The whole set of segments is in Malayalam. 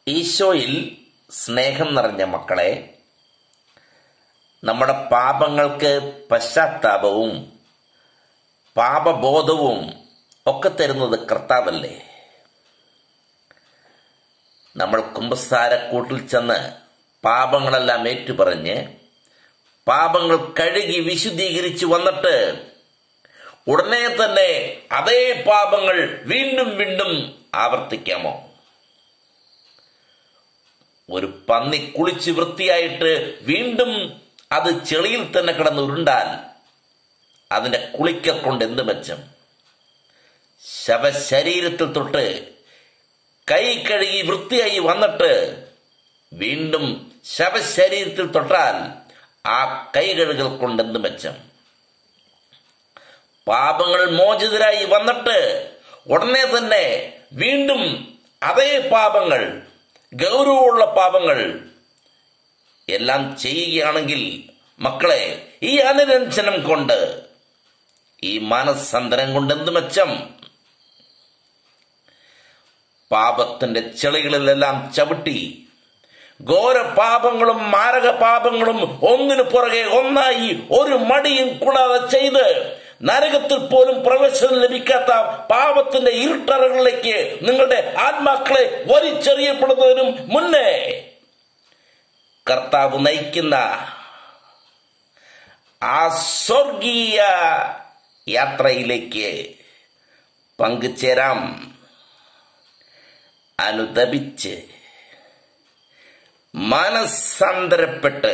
ഈശോയിൽ സ്നേഹം നിറഞ്ഞ മക്കളെ നമ്മുടെ പാപങ്ങൾക്ക് പശ്ചാത്താപവും പാപബോധവും ഒക്കെ തരുന്നത് കർത്താവല്ലേ നമ്മൾ കുമ്പസാരക്കൂട്ടിൽ ചെന്ന് പാപങ്ങളെല്ലാം ഏറ്റുപറഞ്ഞ് പാപങ്ങൾ കഴുകി വിശുദ്ധീകരിച്ചു വന്നിട്ട് ഉടനെ തന്നെ അതേ പാപങ്ങൾ വീണ്ടും വീണ്ടും ആവർത്തിക്കാമോ ഒരു പന്നി കുളിച്ച് വൃത്തിയായിട്ട് വീണ്ടും അത് ചെളിയിൽ തന്നെ കിടന്ന് ഉരുണ്ടാൽ അതിന്റെ കുളിക്കൽ കൊണ്ട് എന്ത് മെച്ചം ശവശരീരത്തിൽ തൊട്ട് കൈ കഴുകി വൃത്തിയായി വന്നിട്ട് വീണ്ടും ശവശരീരത്തിൽ തൊട്ടാൽ ആ കൈ കഴുകൽ കൊണ്ട് എന്ത് മെച്ചം പാപങ്ങൾ മോചിതരായി വന്നിട്ട് ഉടനെ തന്നെ വീണ്ടും അതേ പാപങ്ങൾ ഗൗരവമുള്ള പാപങ്ങൾ എല്ലാം ചെയ്യുകയാണെങ്കിൽ മക്കളെ ഈ അനുരഞ്ജനം കൊണ്ട് ഈ മാനസാന്തരം കൊണ്ട് എന്ത് മെച്ചം പാപത്തിന്റെ ചെളികളിലെല്ലാം ചവിട്ടി ഘോര പാപങ്ങളും മാരക പാപങ്ങളും ഒന്നിനു പുറകെ ഒന്നായി ഒരു മടിയും കൂടാതെ ചെയ്ത് നരകത്തിൽ പോലും പ്രവേശനം ലഭിക്കാത്ത പാപത്തിന്റെ ഇരുട്ടറകളിലേക്ക് നിങ്ങളുടെ ആത്മാക്കളെ വലിച്ചെറിയപ്പെടുന്നതിനും മുന്നേ കർത്താവ് നയിക്കുന്ന ആ സ്വർഗീയ യാത്രയിലേക്ക് പങ്കുചേരാം അനുദപിച്ച് മനസ്സാന്തരപ്പെട്ട്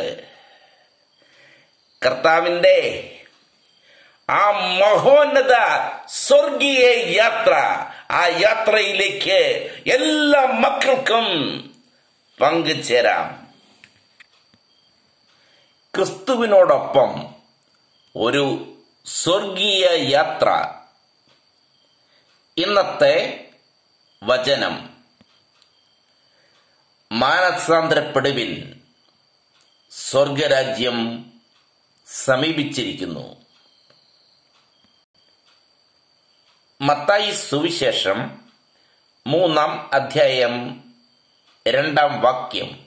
കർത്താവിന്റെ ആ മഹോന്നത സ്വർഗീയ യാത്ര ആ യാത്രയിലേക്ക് എല്ലാ മക്കൾക്കും പങ്കുചേരാം ക്രിസ്തുവിനോടൊപ്പം ഒരു സ്വർഗീയ യാത്ര ഇന്നത്തെ വചനം മാനസാന്തരപ്പെടുവിൻ സ്വർഗരാജ്യം സമീപിച്ചിരിക്കുന്നു മത്തായി സുവിശേഷം മൂന്നാം അധ്യായം രണ്ടാം വാക്യം